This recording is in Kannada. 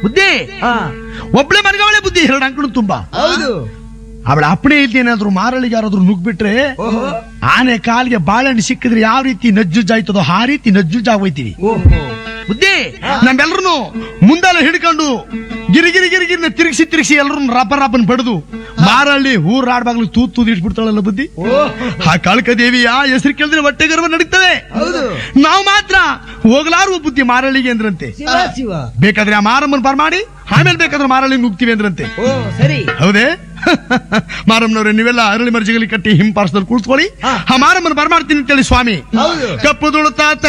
ಬುದ್ಧಿ ಹಾ ಒಬ್ಳೆ ಮನಗವಳೆ ಬುದ್ಧಿ ಎರಡು ಅಂಕಣ ತುಂಬಾ ಹೌದು ಅವಳ ಅಪ್ಪಣೆ ಇದ್ದೇನಾದ್ರೂ ಮಾರಳಿಗೆ ಯಾರಾದ್ರೂ ನುಗ್ಬಿಟ್ರೆ ಓಹೋ ಆನೆ ಕಾಲಿಗೆ ಬಾಳೆಹಣ್ಣು ಸಿಕ್ಕಿದ್ರೆ ಯಾವ ರೀತಿ ನಜ್ಜುಜ್ಜಾಯ್ತದೋ ಆ ರೀತಿ ನಜ್ಜುಜ್ಜಾಗ್ ಹೋಯ್ತೀವಿ ಓಹೋ ಬುದ್ಧಿ ನಮ್ಮೆಲ್ಲರೂ ಮುಂದೆಲ್ಲ ಹಿಡ್ಕೊಂಡು ಗಿರಿ ಗಿರಿ ಗಿರಿ ಗಿರಿನ ತಿರುಗಿಸಿ ತಿರುಗಿಸಿ ಎಲ್ಲರೂ ರಬ್ಬ ರಬ್ಬನ್ ಬಡ್ದು ಮಾರಳ್ಳಿ ಊರ್ ರಾಡ್ಬಾಗ್ಲು ತೂತ್ ತೂದ್ ಇಟ್ಬಿಡ್ತಾಳಲ್ಲ ಬುದ್ಧಿ ಓಹೋ ಆ ಕಾಳಕ ದೇವಿಯ ಹೆಸರು ಕೇಳಿದ್ರೆ ಹೊಟ್ಟೆ ಗರ್ವ ನಡೀತದೆ ಹೌದು ನಾವು ಮಾತ್ರ ಹೋಗ್ಲಾರುವ ಬುದ್ಧಿ ಮಾರಳ್ಳಿಗೆ ಅಂದ್ರಂತೆ ಶಿವ ಶಿವ ಬೇಕಾದ್ರೆ ಆ ಮಾರಮ್ಮನ್ ಬರ್ಮಾಡಿ ಆಮೇಲೆ ಬೇಕಾದ್ರೆ ಮಾರಳ್ಳಿ ನುಗ್ತೀವಿ ಅಂದ್ರಂತೆ ಓ ಸರಿ ಹೌದೇ ಮಾರಮ್ಮನವ್ರೆ ನೀವೆಲ್ಲ ಅರಳಿ ಮರ್ಜಿಗಲಿ ಕಟ್ಟಿ ಹಿಂಪಾರ್ಸದಲ್ಲಿ ಕೂರ್ಸ್ಕೊಳ್ಳಿ ಹಾ. ಆ ಮಾರಮ್ಮನ ಬರ್ಮಾಡ್ತೀನಿ ಅಂತೇಳಿ ಸ್ವಾಮಿ ಹೌದು. ಕಪ್ಪು ತುಳುತ್ತಾ